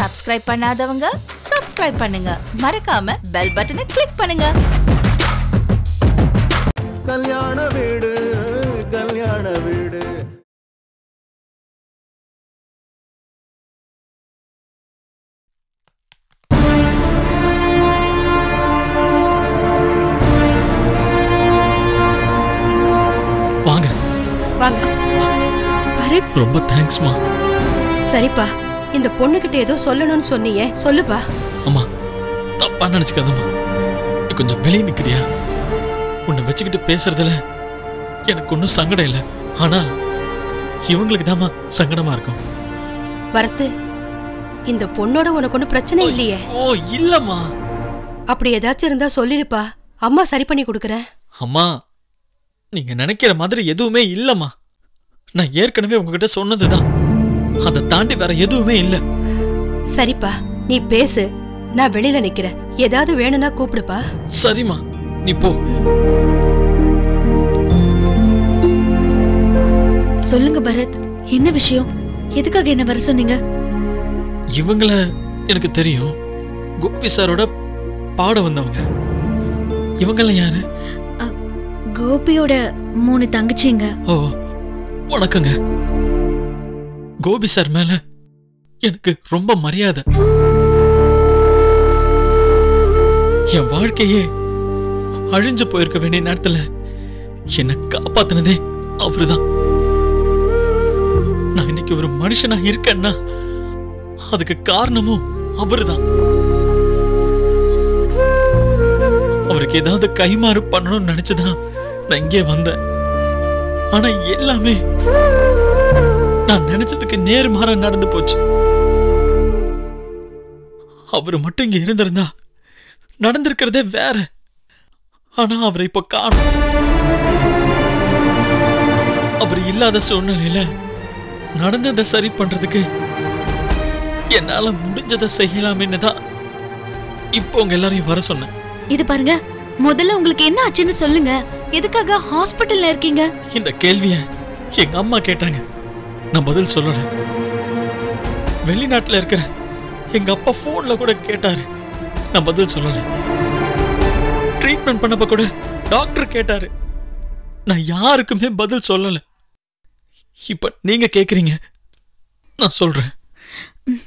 Subscribe பண்ணாதவங்க subscribe பண்ணுங்க மறக்காம பெல் பட்டனை கிளிக் பண்ணுங்க கல்யாண வீடு கல்யாண வீடு வாங்க வாங்க பரத் ரொம்ப தேங்க்ஸ்மா சரிப்பா இந்த பொண்ணுகிட்ட ஏதோ சொல்லணும்னு சொன்னியே சொல்லுப்பா அம்மா தப்பா நினைச்சுக்காதம்மா நீ கொஞ்சம் வெளியே நிக்கிறியா உன்னை வச்சுக்கிட்டு பேசுறதுல எனக்கு ஒன்றும் சங்கடம் இல்லை ஆனா இவங்களுக்கு தாம்மா சங்கடமா இருக்கும் பரத்து இந்த பொண்ணோட உனக்கு ஒன்றும் பிரச்சனை இல்லையே ஓ இல்லம்மா அப்படி ஏதாச்சும் இருந்தா சொல்லிருப்பா அம்மா சரி பண்ணி கொடுக்குறேன் அம்மா நீங்க நினைக்கிற மாதிரி எதுவுமே இல்லம்மா நான் ஏற்கனவே உங்ககிட்ட சொன்னதுதான் அதை தாண்டி வேற எதுவுமே இல்லை சரிப்பா நீ பேசு நான் வெளியில நிக்கிறேன் ஏதாவது வேணும்னா கூப்பிடுப்பா சரிம்மா நீ போ சொல்லுங்க பரத் என்ன விஷயம் எதுக்காக என்ன வர சொன்னீங்க இவங்கள எனக்கு தெரியும் கோபி சாரோட பாட வந்தவங்க இவங்கெல்லாம் யாரு அ, கோபியோட மூணு தங்கச்சிங்க ஓ வணக்கங்க கோபி சார் மேல எனக்கு ரொம்ப மரியாதை என் வாழ்க்கையே அழிஞ்சு போயிருக்க வேண்டிய நேரத்துல என்னை காப்பாத்தினதே அவருதான் நான் இன்னைக்கு ஒரு மனுஷனா இருக்கேன்னா அதுக்கு காரணமும் அவருதான் அவருக்கு ஏதாவது கைமாறு பண்ணணும்னு நினைச்சுதான் நான் இங்கே வந்தேன் ஆனா எல்லாமே நான் நினைச்சதுக்கு நேர்மாறா நடந்து போச்சு அவர் மட்டும் இங்க இருந்திருந்தா நடந்திருக்கிறதே வேற ஆனா அவரை இப்ப காணும் அவர் இல்லாத சூழ்நிலையில நடந்ததை சரி பண்றதுக்கு என்னால முடிஞ்சதை செய்யலாமேன்னு தான் இப்போ உங்க எல்லாரையும் வர சொன்னேன் இது பாருங்க முதல்ல உங்களுக்கு என்ன ஆச்சுன்னு சொல்லுங்க எதுக்காக ஹாஸ்பிட்டல்ல இருக்கீங்க இந்த கேள்விய எங்க அம்மா கேட்டாங்க நான் பதில் சொல்லல வெளிநாட்டுல இருக்கிற எங்க அப்பா போன்ல கூட கேட்டாரு நான் பதில் சொல்லல ட்ரீட்மெண்ட் பண்ணப்ப கூட டாக்டர் கேட்டாரு நான் யாருக்குமே பதில் சொல்லல இப்ப நீங்க கேக்குறீங்க நான் சொல்றேன் ம்,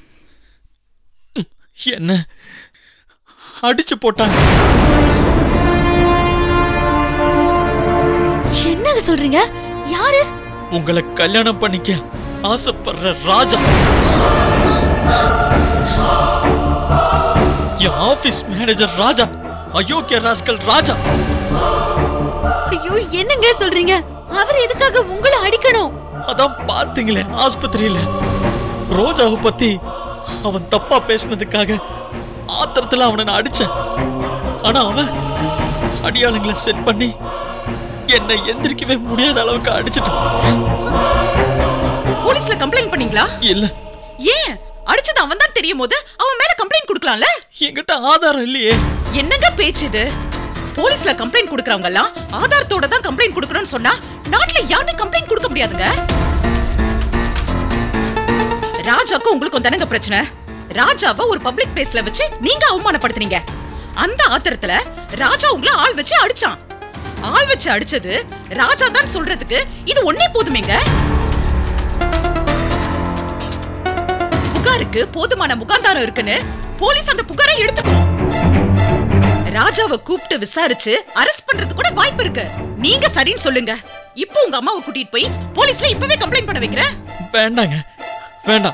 என்ன அடிச்சு போட்டாங்க என்னங்க சொல்றீங்க யாரு உங்களை கல்யாணம் பண்ணிக்க ஆசைப்படுற ராஜா என் ஆபீஸ் மேனேஜர் ராஜா அயோக்கிய ராஸ்கல் ராஜா ஐயோ என்னங்க சொல்றீங்க அவர் எதுக்காக உங்களை அடிக்கணும் அதான் பார்த்தீங்களே ஆஸ்பத்திரியில ரோஜாவை பத்தி அவன் தப்பா பேசினதுக்காக ஆத்திரத்துல அவனை நான் அடிச்சேன் ஆனா அவன் அடியாளுங்களை செட் பண்ணி என்னை எந்திரிக்கவே முடியாத அளவுக்கு அடிச்சிட்டான் போலீஸ்ல கம்ப்ளைண்ட் பண்ணீங்களா இல்ல ஏன் அடிச்சது அவன் தான் தெரியும் போது அவன் மேல கம்ப்ளைண்ட் கொடுக்கலாம்ல என்கிட்ட ஆதாரம் இல்லையே என்னங்க பேச்சு இது போலீஸ்ல கம்ப்ளைண்ட் கொடுக்கறவங்க எல்லாம் ஆதாரத்தோட தான் கம்ப்ளைண்ட் கொடுக்கணும்னு சொன்னா நாட்டுல யாருமே கம்ப்ளைண்ட் கொடுக்க முடியாதுங்க ராஜாக்கும் உங்களுக்கும் தானங்க பிரச்சனை ராஜாவை ஒரு பப்ளிக் பிளேஸ்ல வச்சு நீங்க அவமானப்படுத்துனீங்க அந்த ஆத்திரத்துல ராஜா உங்களை ஆள் வச்சு அடிச்சான் ஆள் வச்சு அடிச்சது ராஜா தான் சொல்றதுக்கு இது ஒன்னே போதுமேங்க புகாருக்கு போதுமான முகாந்தாரம் இருக்குன்னு போலீஸ் அந்த புகாரை எடுத்துக்கணும் ராஜாவை கூப்பிட்டு விசாரிச்சு அரெஸ்ட் பண்றது கூட வாய்ப்பு இருக்கு நீங்க சரின்னு சொல்லுங்க இப்போ உங்க அம்மாவை கூட்டிட்டு போய் போலீஸ்ல இப்பவே கம்ப்ளைண்ட் பண்ண வைக்கிறேன் வேண்டாங்க வேண்டாம்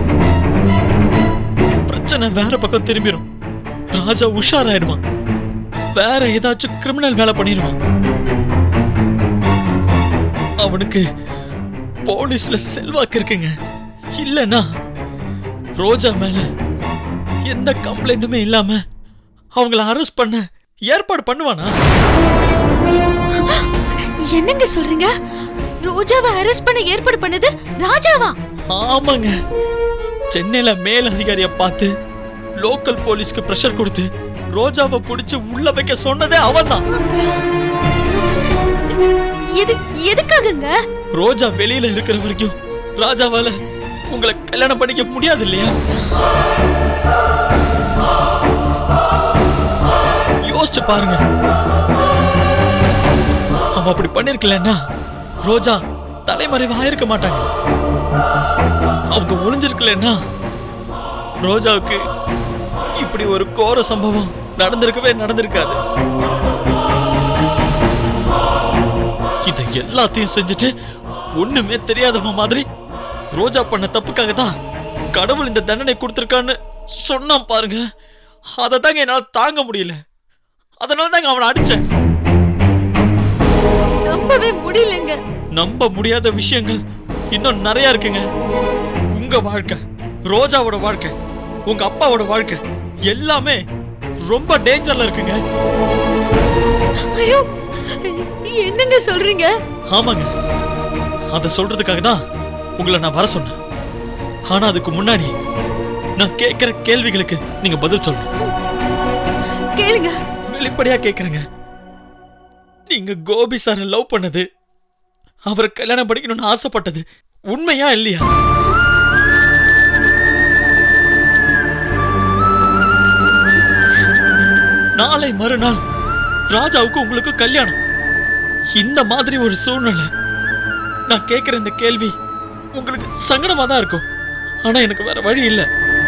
பிரச்சனை வேற பக்கம் திரும்பிடும் ராஜா உஷாராயிடுவான் வேற ஏதாச்சும் கிரிமினல் வேலை பண்ணிடுவான் அவனுக்கு போலீஸ்ல செல்வாக்கு இருக்குங்க இல்லனா ரோஜா மேல எந்த கம்ப்ளைண்ட்டுமே இல்லாம அவங்கள அரெஸ்ட் பண்ண ஏற்பாடு பண்ணுவானா என்னங்க சொல்றீங்க ரோஜாவை அரெஸ்ட் பண்ண ஏற்பாடு பண்ணது ராஜாவா ஆமாங்க சென்னையில மேல் அதிகாரிய பார்த்து லோக்கல் போலீஸ்க்கு பிரஷர் கொடுத்து ரோஜாவை பிடிச்சு உள்ள வைக்க சொன்னதே அவன்தான் எது எதுக்காகங்க ரோஜா வெளியில இருக்கிற வரைக்கும் ராஜாவால உங்களை கல்யாணம் பண்ணிக்க முடியாது இல்லையா யோசிச்சு பாருங்க அவ அப்படி பண்ணிருக்கலன்னா ரோஜா தலைமறைவா ஆயிருக்க மாட்டாங்க அவங்க ஒளிஞ்சிருக்கலன்னா ரோஜாவுக்கு இப்படி ஒரு கோர சம்பவம் நடந்திருக்கவே நடந்திருக்காது இதை எல்லாத்தையும் செஞ்சுட்டு ஒண்ணுமே தெரியாதவன் மாதிரி ரோஜா பண்ண தப்புக்காக தான் கடவுள் இந்த தண்டனை கொடுத்திருக்கான்னு சொன்னான் பாருங்க அதை தாங்க என்னால தாங்க முடியல அதனால தாங்க அவனை அடிச்சேன் நம்பவே முடியலங்க நம்ப முடியாத விஷயங்கள் இன்னும் நிறைய இருக்குங்க உங்க வாழ்க்கை ரோஜாவோட வாழ்க்கை உங்க அப்பாவோட வாழ்க்கை எல்லாமே ரொம்ப டேஞ்சர்ல இருக்குங்க ஐயோ என்னங்க சொல்றீங்க ஆமாங்க அதை சொல்றதுக்காக தான் உங்களை நான் வர சொன்னேன் ஆனா அதுக்கு முன்னாடி நான் கேட்கிற கேள்விகளுக்கு நீங்க பதில் சொல்லணும் கேளுங்க வெளிப்படையா கேக்குறேங்க நீங்க கோபி சாரை லவ் பண்ணது அவரை கல்யாணம் படிக்கணும்னு ஆசைப்பட்டது உண்மையா இல்லையா நாளை மறுநாள் ராஜாவுக்கு உங்களுக்கு கல்யாணம் இந்த மாதிரி ஒரு சூழ்நிலை நான் கேட்கிற இந்த கேள்வி உங்களுக்கு சங்கடமா தான் இருக்கும் ஆனா எனக்கு வேற வழி இல்லை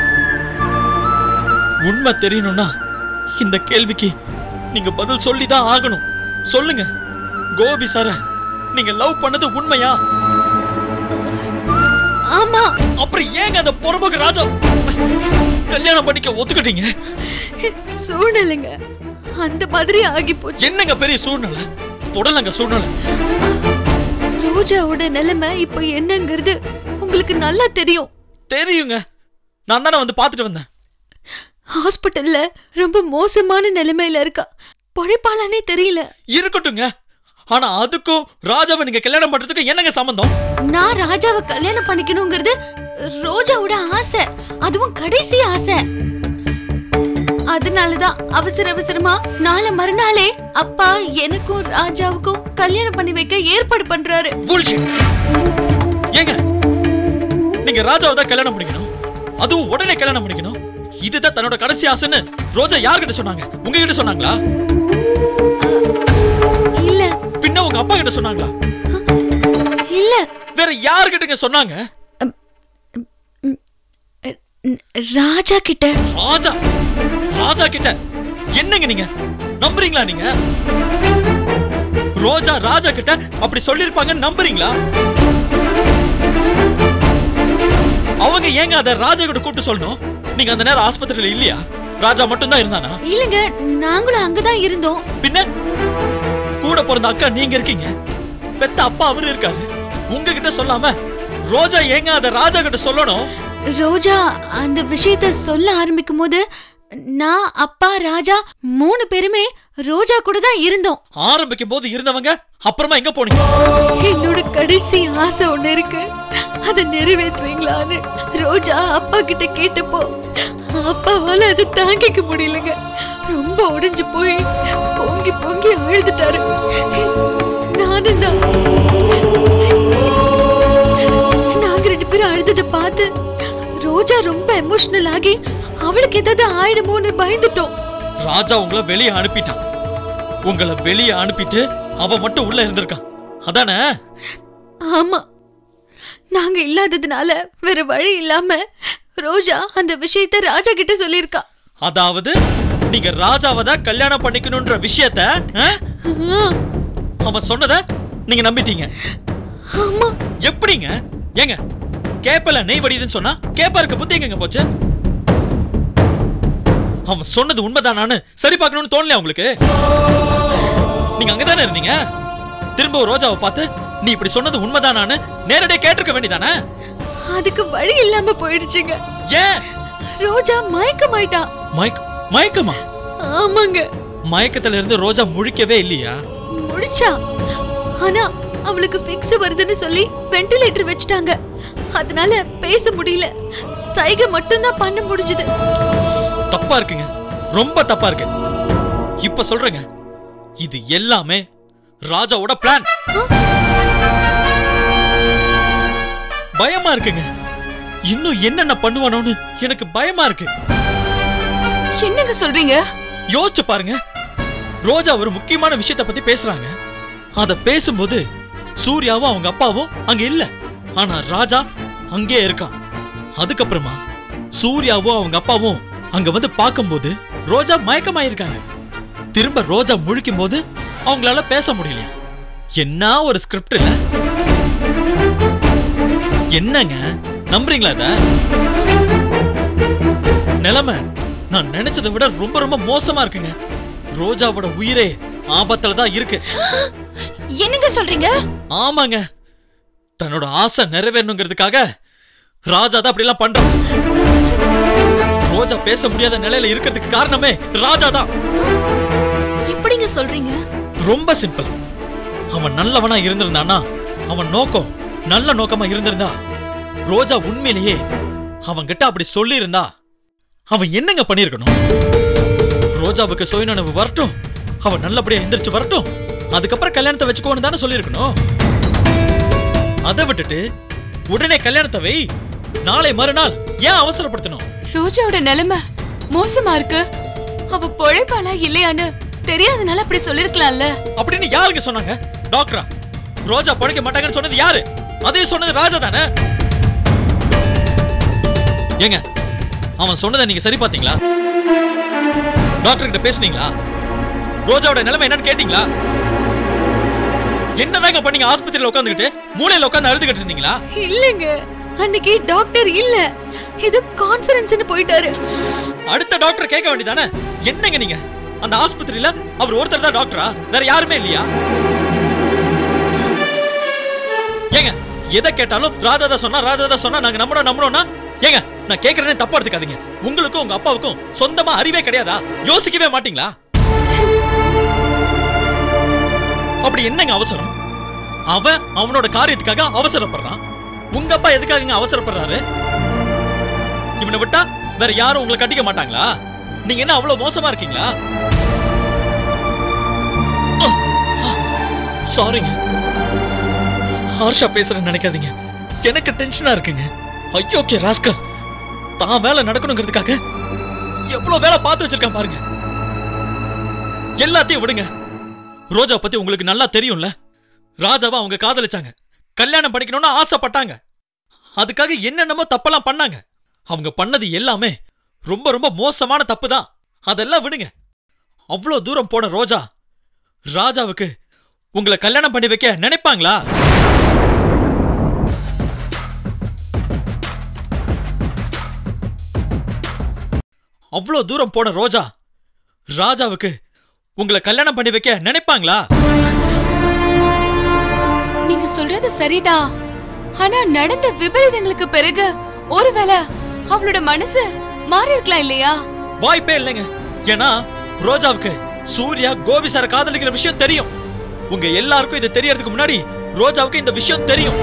உண்மை தெரியணும்னா இந்த கேள்விக்கு நீங்க பதில் சொல்லி தான் ஆகணும் சொல்லுங்க கோபி சார நீங்க லவ் பண்ணது உண்மையா ஆமா அப்புறம் ஏங்க அந்த பொறுமுக ராஜா கல்யாணம் பண்ணிக்க ஒத்துக்கிட்டீங்க சூழ்நிலைங்க அந்த மாதிரி ஆகி போச்சு என்னங்க பெரிய சூழ்நிலை தொடலங்க சூழ்நிலை ரோஜாவோட நிலைமை இப்போ என்னங்கிறது உங்களுக்கு நல்லா தெரியும் தெரியுங்க நான் தானே வந்து பார்த்துட்டு வந்தேன் ஹாஸ்பிட்டல்ல ரொம்ப மோசமான நிலைமையில இருக்கா பொழைப்பாளானே தெரியல இருக்கட்டுங்க ஆனா அதுக்கும் ராஜாவை நீங்க கல்யாணம் பண்றதுக்கு என்னங்க சம்பந்தம் நான் ராஜாவை கல்யாணம் பண்ணிக்கணுங்கிறது ரோஜாவோட ஆசை அதுவும் கடைசி ஆசை அதனாலதான் அவசர அவசரமா நாளை மறுநாளே அப்பா எனக்கும் ராஜாவுக்கும் கல்யாணம் பண்ணி வைக்க ஏற்பாடு பண்றாரு புல்ஷிட் ஏங்க நீங்க ராஜாவை தான் கல்யாணம் பண்ணிக்கணும் அதுவும் உடனே கல்யாணம் பண்ணிக்கணும் இதுதான் தன்னோட கடைசி ஆசைன்னு ரோஜா யார்கிட்ட சொன்னாங்க உங்ககிட்ட சொன்னாங்களா இல்ல பின்ன உங்க அப்பா கிட்ட சொன்னாங்களா இல்ல வேற யார்கிட்டங்க சொன்னாங்க ந- ராஜா கிட்ட ராஜா ராஜா கிட்ட என்னங்க நீங்க நம்புறீங்களா நீங்க ரோஜா ராஜா கிட்ட அப்படி சொல்லிருப்பாங்க நம்புறீங்களா அவங்க ஏங்க அத ராஜா கிட்ட கூப்பிட்டு சொல்லணும் நீங்க அந்த நேரம் ஆஸ்பத்திரியில இல்லையா ராஜா மட்டும் தான் இருந்தானா இல்லங்க நாங்களும் அங்கதான் இருந்தோம் பின்ன கூட பிறந்த அக்கா நீங்க இருக்கீங்க பெத்த அப்பா அவரு இருக்காரு உங்ககிட்ட சொல்லாம ரோஜா ஏங்க அத ராஜா கிட்ட சொல்லணும் ரோஜா அந்த விஷயத்த சொல்ல ஆரம்பிக்கும் போது நான் அப்பா ராஜா மூணு பேருமே ரோஜா கூட தான் இருந்தோம் ஆரம்பிக்கும் போது இருந்தவங்க அப்புறமா எங்க போனீங்க என்னோட கடைசி ஆசை ஒண்ணு இருக்கு அதை நிறைவேற்றுவீங்களான்னு ரோஜா அப்பா கிட்ட கேட்டப்போ அப்பாவால அதை தாங்கிக்க முடியலங்க ரொம்ப உடைஞ்சு போய் பொங்கி பொங்கி அழுதுட்டாரு நானும் தான் நாங்க ரெண்டு பேரும் அழுததை பார்த்து ரோஜா ரொம்ப எமோஷனல் ஆகி அவளுக்கு ஏதாவது ஆயிடுமோன்னு பயந்துட்டோம் ராஜா உங்களை வெளியே அனுப்பிட்டான் உங்களை வெளியே அனுப்பிட்டு அவ மட்டும் உள்ள இருந்திருக்கான் அதானே ஆமா நாங்க இல்லாததுனால வேற வழி இல்லாம ரோஜா அந்த விஷயத்த ராஜா கிட்ட சொல்லியிருக்கா அதாவது நீங்க ராஜாவை தான் கல்யாணம் பண்ணிக்கணும்ன்ற விஷயத்த ஆ? ஆ, அவன் சொன்னத நீங்க நம்பிட்டீங்க ஆமா எப்படிங்க ஏங்க கேப்பல நெய் வடியுதுன்னு சொன்னா கேப்பாருக்கு புத்தி எங்க போச்சு அவன் சொன்னது உண்மைதானான்னு சரி பார்க்கணும்னு தோணலையா உங்களுக்கு நீங்க அங்கதானே இருந்தீங்க திரும்ப ஒரு ரோஜாவை பார்த்து நீ இப்படி சொன்னது உண்மைதானான்னு நேரடியா கேட்டிருக்க வேண்டியதானே அதுக்கு வழி இல்லாம போயிடுச்சுங்க ஏன் ரோஜா மயக்கமாயிட்டா மயக்க மயக்கமா ஆமாங்க மயக்கத்துல இருந்து ரோஜா முழிக்கவே இல்லையா முடிச்சா ஆனா அவளுக்கு பிக்ஸ் வருதுன்னு சொல்லி வென்டிலேட்டர் வச்சுட்டாங்க அதனால பேச முடியல சைகை மட்டும்தான் பண்ண முடிஞ்சது தப்பா இருக்குங்க ரொம்ப தப்பா இருக்கு இப்ப சொல்றேங்க இது எல்லாமே ராஜாவோட பிளான் பயமா இருக்குங்க இன்னும் என்னென்ன பண்ணுவானோன்னு எனக்கு பயமா இருக்கு என்னங்க சொல்றீங்க யோசிச்சு பாருங்க ரோஜா ஒரு முக்கியமான விஷயத்த பத்தி பேசுறாங்க அத பேசும்போது சூர்யாவும் அவங்க அப்பாவும் அங்க இல்ல ஆனா ராஜா அங்கே இருக்கான் அதுக்கப்புறமா சூர்யாவும் அவங்க அப்பாவும் அங்க வந்து பார்க்கும்போது ரோஜா மயக்கமாயிருக்காங்க திரும்ப ரோஜா முழிக்கும் போது அவங்களால பேச முடியல என்ன ஒரு ஸ்கிரிப்ட் இல்ல என்னங்க நம்புறீங்களா இத நிலைமை நான் நினைச்சதை விட ரொம்ப ரொம்ப மோசமா இருக்குங்க ரோஜாவோட உயிரே ஆபத்துல தான் இருக்கு என்னங்க சொல்றீங்க ஆமாங்க தன்னோட ஆசை நிறைவேறணுங்கிறதுக்காக ராஜா தான் அப்படிலாம் பண்றான் ரோஜா பேச முடியாத நிலையில இருக்கிறதுக்கு காரணமே ராஜா தான் எப்படிங்க சொல்றீங்க ரொம்ப சிம்பிள் அவன் நல்லவனா இருந்திருந்தானா அவன் நோக்கம் நல்ல நோக்கமா இருந்திருந்தா ரோஜா உண்மையிலேயே அவன் கிட்ட அப்படி சொல்லி இருந்தா அவன் என்னங்க பண்ணிருக்கணும் ரோஜாவுக்கு சுயநனவு வரட்டும் அவன் நல்லபடியா எந்திரிச்சு வரட்டும் அதுக்கப்புறம் கல்யாணத்தை வச்சுக்கோன்னு தானே சொல்லியிருக்கணும் அதை விட்டுட்டு உடனே கல்யாணத்தை வை நாளை மறுநாள் ஏன் அவசரப்படுத்தணும் ரோஜாவோட நிலைமை மோசமா இருக்கு அவ பொழைப்பாளா இல்லையான்னு தெரியாதனால அப்படி சொல்லிருக்கலாம்ல அப்படின்னு யாருங்க சொன்னாங்க டாக்டரா ரோஜா பழைக்க மாட்டாங்கன்னு சொன்னது யாரு அதே சொன்னது ராஜா தானே ஏங்க அவன் சொன்னதை நீங்க சரி பாத்தீங்களா டாக்டர் கிட்ட பேசுனீங்களா ரோஜாவோட நிலைமை என்னன்னு கேட்டீங்களா என்னதாங்க பண்ணீங்க ஆஸ்பத்திரியில உட்காந்துக்கிட்டு மூலையில உட்காந்து அழுதுகிட்டு இருந்தீங்களா இல்லங்க அன்னைக்கு டாக்டர் இல்ல ஏதோ கான்ஃபரன்ஸ்னு போயிட்டாரு அடுத்த டாக்டர் கேட்க வேண்டியதானே என்னங்க நீங்க அந்த ஆஸ்பத்திரியில அவர் ஒருத்தர் தான் டாக்டரா வேற யாருமே இல்லையா ஏங்க எதை கேட்டாலும் ராஜா தான் சொன்னா ராஜா தான் சொன்னா நாங்க நம்பணும் நம்பணும்னா ஏங்க நான் கேக்குறேனே தப்பா எடுத்துக்காதீங்க உங்களுக்கும் உங்க அப்பாவுக்கும் சொந்தமா அறிவே கிடையாதா யோசிக்கவே மாட்டீங்களா அப்படி என்னங்க அவசரம் அவன் அவனோட காரியத்துக்காக அவசரப்படுறான் உங்க அப்பா எதுக்காகங்க அவசரப்படுறாரு இவனை விட்டா வேற யாரும் உங்களை கட்டிக்க மாட்டாங்களா நீங்க என்ன அவ்வளவு மோசமா இருக்கீங்களா சாரிங்க ஹார்ஷா பேசுறேன்னு நினைக்காதீங்க எனக்கு டென்ஷனா இருக்குங்க ஐயோ கே ராஸ்கல் தான் வேலை நடக்கணுங்கிறதுக்காக எவ்வளவு வேலை பார்த்து வச்சிருக்கான் பாருங்க எல்லாத்தையும் விடுங்க ரோஜா பத்தி உங்களுக்கு நல்லா தெரியும்ல ராஜாவை அவங்க காதலிச்சாங்க கல்யாணம் பண்ணிக்கணும்னு ஆசைப்பட்டாங்க அதுக்காக என்னென்னமோ தப்பெல்லாம் பண்ணாங்க அவங்க பண்ணது எல்லாமே ரொம்ப ரொம்ப மோசமான தப்பு தான் அதெல்லாம் விடுங்க அவ்வளோ தூரம் போன ரோஜா ராஜாவுக்கு உங்களை கல்யாணம் பண்ணி வைக்க நினைப்பாங்களா அவ்வளோ தூரம் போன ரோஜா ராஜாவுக்கு உங்களை கல்யாணம் பண்ணி வைக்க நினைப்பாங்களா நீங்க சொல்றது சரிதான் ஆனா நடந்த விபரீதங்களுக்கு பிறகு ஒருவேளை அவளோட மனசு மாறி இருக்கலாம் இல்லையா வாய்ப்பே இல்லைங்க ஏன்னா ரோஜாவுக்கு சூர்யா கோபி சார காதலிக்கிற விஷயம் தெரியும் உங்க எல்லாருக்கும் இது தெரியறதுக்கு முன்னாடி ரோஜாவுக்கு இந்த விஷயம் தெரியும்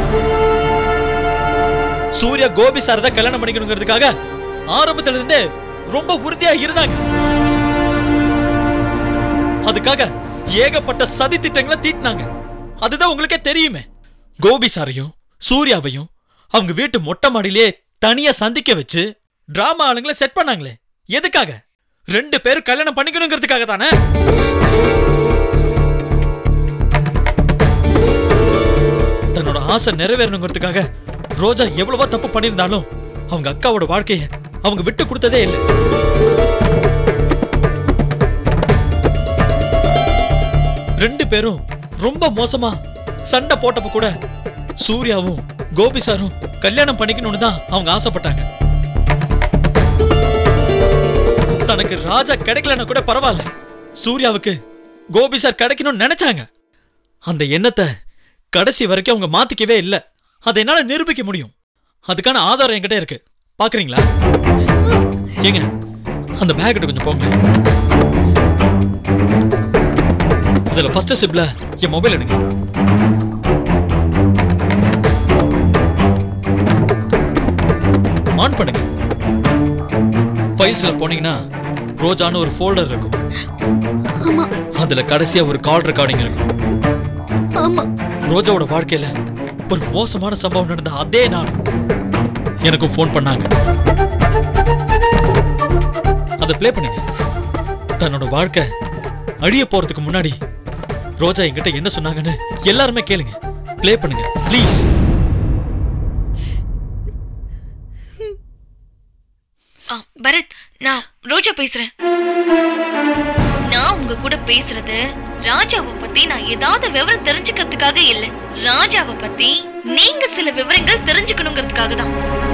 சூர்யா கோபி சார தான் கல்யாணம் பண்ணிக்கணுங்கிறதுக்காக ஆரம்பத்துல இருந்தே ரொம்ப உறுதியா இருந்தாங்க அதுக்காக ஏகப்பட்ட சதி திட்டங்களை தீட்டினாங்க அதுதான் உங்களுக்கே தெரியுமே கோபி சாரையும் சூர்யாவையும் அவங்க வீட்டு மொட்டை மாடியிலே தனியா சந்திக்க வச்சு டிராமா ஆளுங்களை செட் பண்ணாங்களே எதுக்காக ரெண்டு பேரும் கல்யாணம் பண்ணிக்கணுங்கிறதுக்காக தானே தன்னோட ஆசை நிறைவேறணுங்கிறதுக்காக ரோஜா எவ்வளவோ தப்பு பண்ணியிருந்தாலும் அவங்க அக்காவோட வாழ்க்கைய அவங்க விட்டு கொடுத்ததே இல்லை ரெண்டு பேரும் ரொம்ப மோசமா சண்டை போட்டப்ப கூட சூர்யாவும் கோபி சாரும் கல்யாணம் பண்ணிக்கணும்னு தான் அவங்க ஆசைப்பட்டாங்க தனக்கு ராஜா கிடைக்கலன்னா கூட பரவாயில்ல சூர்யாவுக்கு கோபி சார் கிடைக்கணும்னு நினைச்சாங்க அந்த எண்ணத்தை கடைசி வரைக்கும் அவங்க மாத்திக்கவே இல்லை அதை என்னால நிரூபிக்க முடியும் அதுக்கான ஆதாரம் என்கிட்ட இருக்கு பாக்குறீங்களா ஏங்க அந்த பேக் கொஞ்சம் போங்க அதுல ஃபர்ஸ்ட் சிப்ல என் மொபைல் எடுங்க ஆன் பண்ணுங்க ஃபைல்ஸ்ல போனீங்கன்னா ரோஜான்னு ஒரு ஃபோல்டர் இருக்கும் ஆமா அதுல கடைசியா ஒரு கால் ரெக்கார்டிங் இருக்கும் ஆமா ரோஜாவோட வாழ்க்கையில ஒரு மோசமான சம்பவம் நடந்த அதே நாள் எனக்கும் ஃபோன் பண்ணாங்க அதை ப்ளே பண்ணுங்க தன்னோட வாழ்க்கை அழிய போறதுக்கு முன்னாடி ரோஜா என்கிட்ட என்ன சொன்னாங்கன்னு எல்லாருமே கேளுங்க ப்ளே பண்ணுங்க ப்ளீஸ் ஆ, பரத் நான் ரோஜா பேசுறேன் நான் உங்க கூட பேசுறது ராஜாவை பத்தி நான் ஏதாவது விவரம் தெரிஞ்சுக்கிறதுக்காக இல்ல ராஜாவை பத்தி நீங்க சில விவரங்கள் தெரிஞ்சுக்கணுங்கிறதுக்காக தான்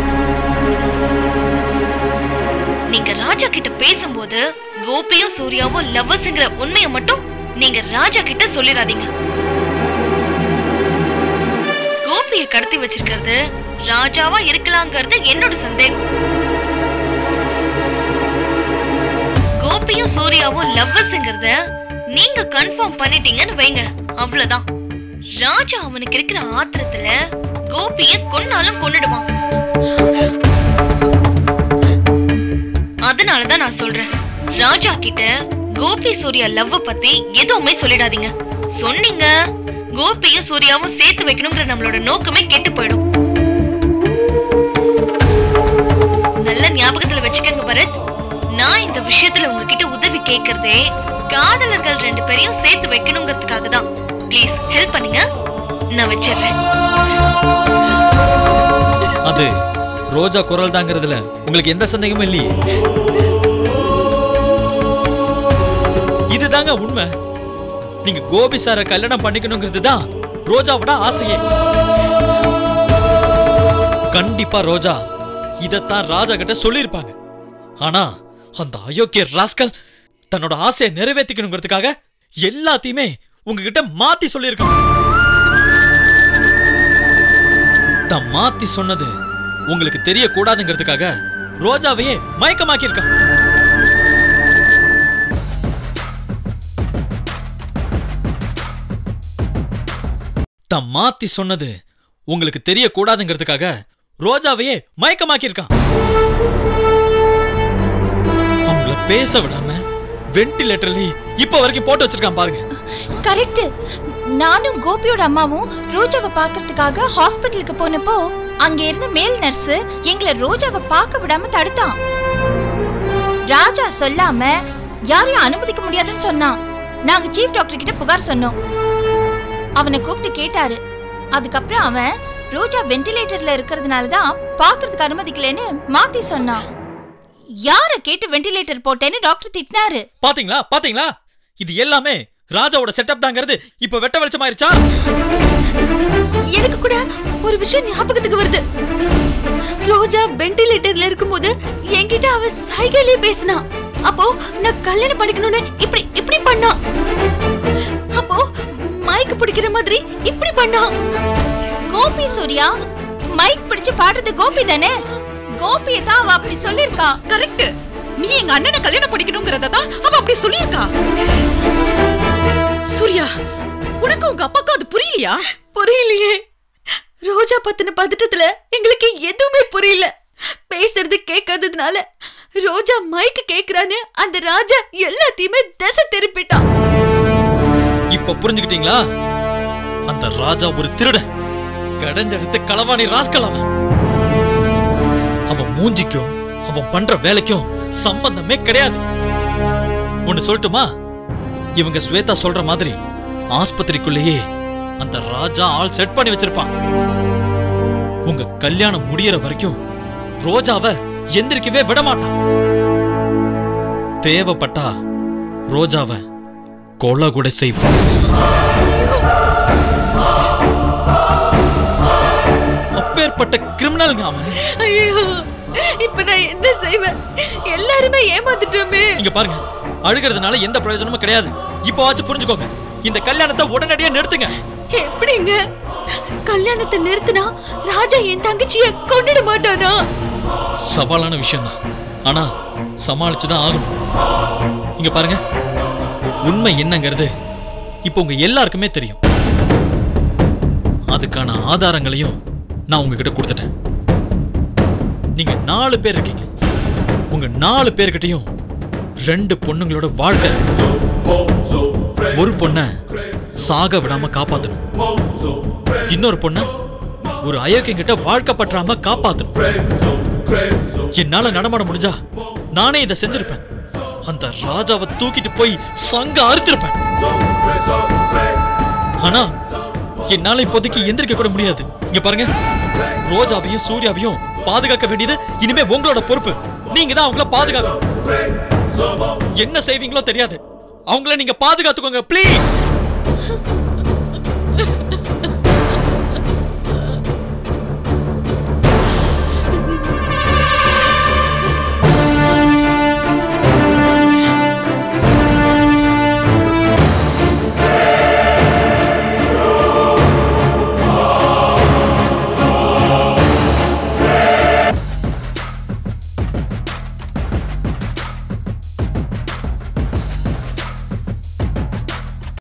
நீங்க ராஜா கிட்ட பேசும்போது கோபியும் சூர்யாவும் லவ்வர்ஸ்ங்கிற உண்மையை மட்டும் நீங்க ராஜா கிட்ட சொல்லிடாதீங்க கோபியை கடத்தி வச்சிருக்கிறது ராஜாவா இருக்கலாங்கிறது என்னோட சந்தேகம் கோபியும் சூர்யாவும் லவ்வர்ஸ்ங்கிறத நீங்க கன்ஃபார்ம் பண்ணிட்டீங்கன்னு வைங்க அவ்வளவுதான் ராஜா அவனுக்கு இருக்கிற ஆத்திரத்துல கோபிய கொன்னாலும் கொன்னுடுவான் அதனாலதான் நான் சொல்றேன் ராஜா கிட்ட கோபி சூர்யா லவ்வ பத்தி எதுவுமே சொல்லிடாதீங்க சொன்னீங்க கோபியும் சூர்யாவும் சேர்த்து வைக்கணுங்கிற நம்மளோட நோக்கமே கெட்டு போயிடும் நல்ல ஞாபகத்துல வச்சுக்கோங்க பரத் நான் இந்த விஷயத்துல உங்ககிட்ட உதவி கேக்குறதே காதலர்கள் ரெண்டு பேரையும் சேர்த்து வைக்கணுங்கிறதுக்காக தான் ப்ளீஸ் ஹெல்ப் பண்ணுங்க நான் வச்சிடுறேன் அது ரோஜா குரல் தாங்கிறதுல உங்களுக்கு எந்த சந்தேகமும் இல்லையே இதுதாங்க உண்மை நீங்க கோபி சாரை கல்யாணம் பண்ணிக்கணுங்கிறது தான் ரோஜாவோட ஆசையே கண்டிப்பா ரோஜா இதத்தான் ராஜா கிட்ட சொல்லியிருப்பாங்க ஆனா அந்த அயோக்கிய ராஸ்கல் தன்னோட ஆசையை நிறைவேற்றிக்கணுங்கிறதுக்காக எல்லாத்தையுமே உங்ககிட்ட மாத்தி சொல்லியிருக்கான் தான் மாத்தி சொன்னது உங்களுக்கு தெரியக்கூடாதுங்கிறதுக்காக ரோஜாவையே மயக்கமாக்கியிருக்கான் தான் மாத்தி சொன்னது உங்களுக்கு தெரியக்கூடாதுங்கிறதுக்காக ரோஜாவையே மயக்கமாக்கியிருக்கான் அவங்கள பேச விடாம வென்டிலேட்டர்லயே இப்ப வரைக்கும் போட்டு வச்சிருக்கான் பாருங்க கரெக்ட் நானும் கோபியோட அம்மாவும் ரோஜாவை பார்க்கறதுக்காக ஹாஸ்பிட்டலுக்கு போனப்போ அங்க இருந்த மேல் நர்ஸ் எங்களை ரோஜாவை பார்க்க விடாம தடுத்தான் ராஜா சொல்லாம யாரையும் அனுமதிக்க முடியாதுன்னு சொன்னான் நாங்க சீஃப் டாக்டர் கிட்ட புகார் சொன்னோம் அவனை கூப்பிட்டு கேட்டாரு அதுக்கப்புறம் அவன் ரோஜா வென்டிலேட்டர்ல இருக்கிறதுனால தான் பார்க்கறதுக்கு அனுமதிக்கலைன்னு மாத்தி சொன்னான் யாரை கேட்டு வென்டிலேட்டர் போட்டேன்னு டாக்டர் திட்டினாரு பாத்தீங்களா பாத்தீங்களா இது எல்லாமே ராஜாவோட செட்டப் தாங்கிறது இப்ப வெட்ட வெளிச்சமாயிருச்சா எனக்கு கூட ஒரு விஷயம் ஞாபகத்துக்கு வருது ரோஜா வென்டிலேட்டர்ல இருக்கும்போது என்கிட்ட அவ சைகையிலே பேசினா அப்போ நான் கல்யாணம் பண்ணிக்கணும்னு இப்படி இப்படி பண்ணா அப்போ மைக் பிடிக்கிற மாதிரி இப்படி பண்ணா கோபி சூர்யா மைக் பிடிச்சு பாடுறது கோபி தானே கோபியை தான் அவ அப்படி சொல்லிருக்கா கரெக்ட் நீ எங்க அண்ணனை கல்யாணம் பண்ணிக்கணுங்கிறத தான் அவ அப்படி சொல்லியிருக்கா சூர்யா உனக்கு உங்க அப்பாக்கும் அது புரியலையா புரியலையே ரோஜா பத்தின பதட்டத்துல எங்களுக்கு எதுவுமே புரியல பேசுறது கேட்காததுனால ரோஜா மைக் கேக்குறான்னு அந்த ராஜா எல்லாத்தையுமே திசை திருப்பிட்டான் இப்ப புரிஞ்சுக்கிட்டீங்களா அந்த ராஜா ஒரு திருடன் கடைஞ்செடுத்து களவாணி ராஸ்கல் அவன் அவன் மூஞ்சிக்கும் அவன் பண்ற வேலைக்கும் சம்பந்தமே கிடையாது ஒன்னு சொல்லட்டுமா இவங்க ஸ்வேதா சொல்ற மாதிரி ஆஸ்பத்திரிக்குள்ளேயே அந்த ராஜா ஆள் செட் பண்ணி வச்சிருப்பான் உங்க கல்யாணம் முடியற வரைக்கும் ரோஜாவை எந்திரிக்கவே விட மாட்டான் தேவைப்பட்டா ரோஜாவை கொலை கூட செய்வான் அப்பேற்பட்ட கிரிமினல்ங்க அவன் ஐயோ இப்ப நான் என்ன செய்வேன் எல்லாருமே ஏமாத்திட்டோமே இங்க பாருங்க அழுகிறதுனால எந்த பிரயோஜனமும் கிடையாது இப்போ ஆச்சு புரிஞ்சுக்கோங்க இந்த கல்யாணத்தை உடனடியா நிறுத்துங்க எப்படிங்க கல்யாணத்தை நிறுத்தினா ராஜா என் தங்கச்சிய கொன்னிட மாட்டானா சவாலான விஷயம்தான் ஆனா சமாளிச்சுதான் ஆகணும் இங்க பாருங்க உண்மை என்னங்கிறது இப்போ உங்க எல்லாருக்குமே தெரியும் அதுக்கான ஆதாரங்களையும் நான் உங்ககிட்ட கொடுத்துட்டேன் நீங்க நாலு பேர் இருக்கீங்க உங்க நாலு பேர்கிட்டயும் ரெண்டு பொண்ணுங்களோட வாழ்க்கை ஒரு பொண்ண சாக விடாம காப்பாத்தணும் இன்னொரு பொண்ண ஒரு அயோக்கியம் கிட்ட வாழ்க்கை பற்றாம காப்பாத்தணும் என்னால நடமாட முடிஞ்சா நானே இதை செஞ்சிருப்பேன் அந்த ராஜாவை தூக்கிட்டு போய் சங்க அறுத்திருப்பேன் ஆனா என்னால இப்போதைக்கு எந்திரிக்க கூட முடியாது இங்க பாருங்க ரோஜாவையும் சூர்யாவையும் பாதுகாக்க வேண்டியது இனிமே உங்களோட பொறுப்பு நீங்க தான் அவங்கள பாதுகாக்கணும் என்ன செய்வீங்களோ தெரியாது அவங்கள நீங்க பாதுகாத்துக்கோங்க ப்ளீஸ்